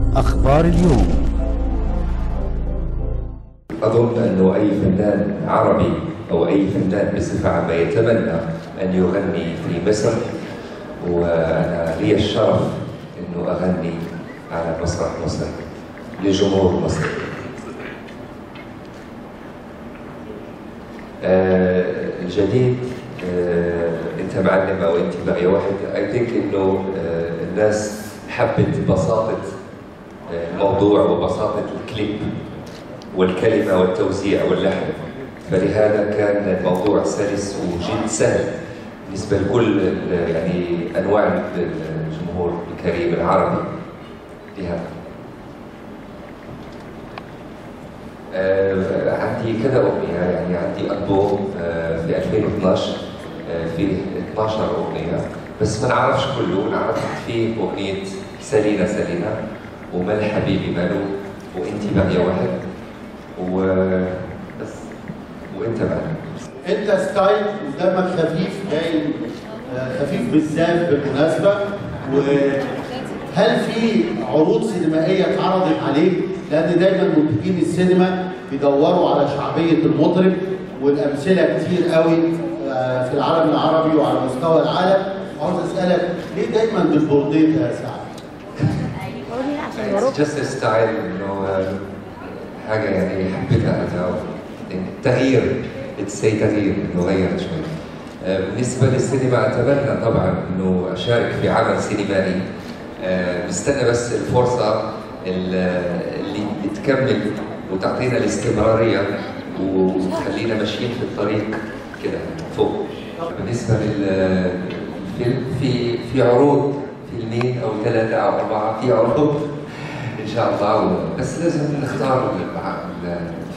أخبار اليوم أظن أنه أي فنان عربي أو أي فنان بصفة عامة يتمنى أن يغني في مصر وأنا لي الشرف أنه أغني على مسرح مصر لجمهور مصر آه، الجديد آه، أنت معلم أو أنت بغية واحد I think أنه آه، الناس حبت بساطة آه، الموضوع وبساطة الكليب والكلمة والتوزيع واللحن فلهذا كان الموضوع سلس وجد سهل بالنسبة لكل ال- يعني أنواع الجمهور الكريم العربي لهذا آه، عندي كذا أغنية يعني عندي ألبوم آه، في 2012 آه، فيه 12 أغنية بس ما نعرفش كله نعرف فيه أغنية سلينا سلينا ومال حبيبي ماله وانتي باقية واحد وبس وانت معنا انت ستايل ودمك خفيف باين آه، خفيف بالذات بالمناسبه وهل في عروض سينمائيه اتعرضت عليك؟ لان دايما منتجين السينما بيدوروا على شعبيه المطرب والامثله كتير قوي آه، في العالم العربي وعلى مستوى العالم عاوز اسالك ليه دايما بالبورديه يا سعد؟ It's just a style انه آه، حاجة يعني حبيتها انا يعني تغيير it's a تغيير انه غير شوي آه، بالنسبة للسينما اتمنى طبعا انه اشارك في عمل سينمائي آه، بستنى بس الفرصة ال- اللي تكمل وتعطينا الاستمرارية وتخلينا ماشيين في الطريق كده فوق بالنسبة للفيلم في في عروض فيلمين او ثلاثة او أربعة في عروض إن شاء الله بس لازم نختار الع-